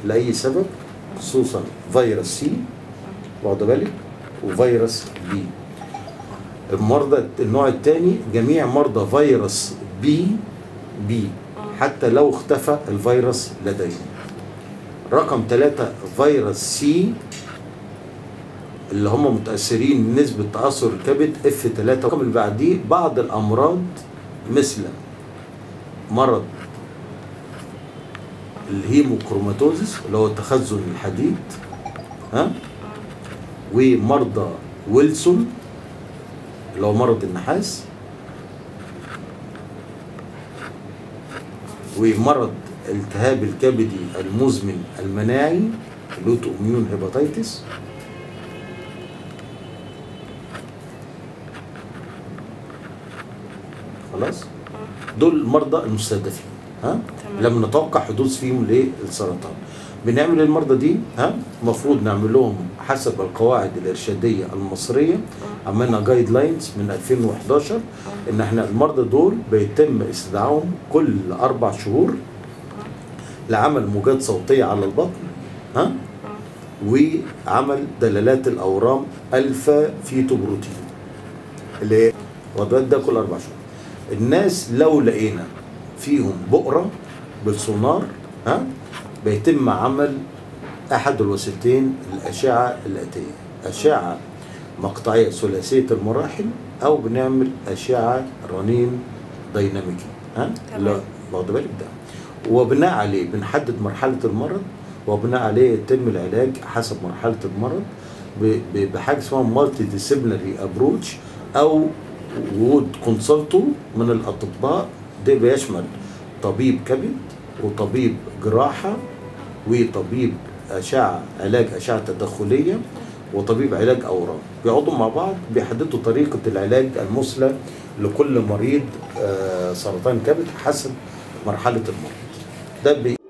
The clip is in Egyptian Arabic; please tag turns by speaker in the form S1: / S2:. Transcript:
S1: لاي سبب خصوصا فيروس سي واخد بالك وفيروس بي المرضى النوع الثاني جميع مرضى فيروس بي بي حتى لو اختفى الفيروس لديهم رقم ثلاثة فيروس سي اللي هم متأثرين نسبة تأثر الكبد اف 3 الرقم اللي بعديه بعض الأمراض مثل مرض الهيموكروماتوزيس اللي هو تخزن الحديد ها ومرضى ويلسون اللي هو مرض النحاس ومرض التهاب الكبدي المزمن المناعي الاوتو اميون هيباتيتس خلاص دول المرضى المستهدفين ها
S2: تمام.
S1: لما نتوقع حدوث فيهم للسرطان بنعمل المرضى دي ها المفروض نعمل لهم حسب القواعد الارشاديه المصريه عملنا جايد لاينز من 2011 ان احنا المرضى دول بيتم استدعائهم كل اربع شهور لعمل موجات صوتيه على البطن ها وعمل دلالات الاورام الفا فيتو بروتين اللي هي وضعت ده كل اربع شهور الناس لو لقينا فيهم بؤره بالسونار ها بيتم عمل احد الوسيلتين الاشعه الاتيه اشعه مقطعيه ثلاثيه المراحل او بنعمل اشعه رنين ديناميكي ها
S2: تمام.
S1: لا واخد بالك ده وبناء عليه بنحدد مرحله المرض وبناء عليه يتم العلاج حسب مرحله المرض ب- ب- بحاجه اسمها مالتي ديسيبلينري ابروتش او وود كونسلتو من الاطباء ده بيشمل طبيب كبد وطبيب جراحه وطبيب اشعه علاج اشعه تدخليه وطبيب علاج اورام بيقعدوا مع بعض بيحددوا طريقه العلاج المثلى لكل مريض آه، سرطان كبد حسب مرحله المرض ده بي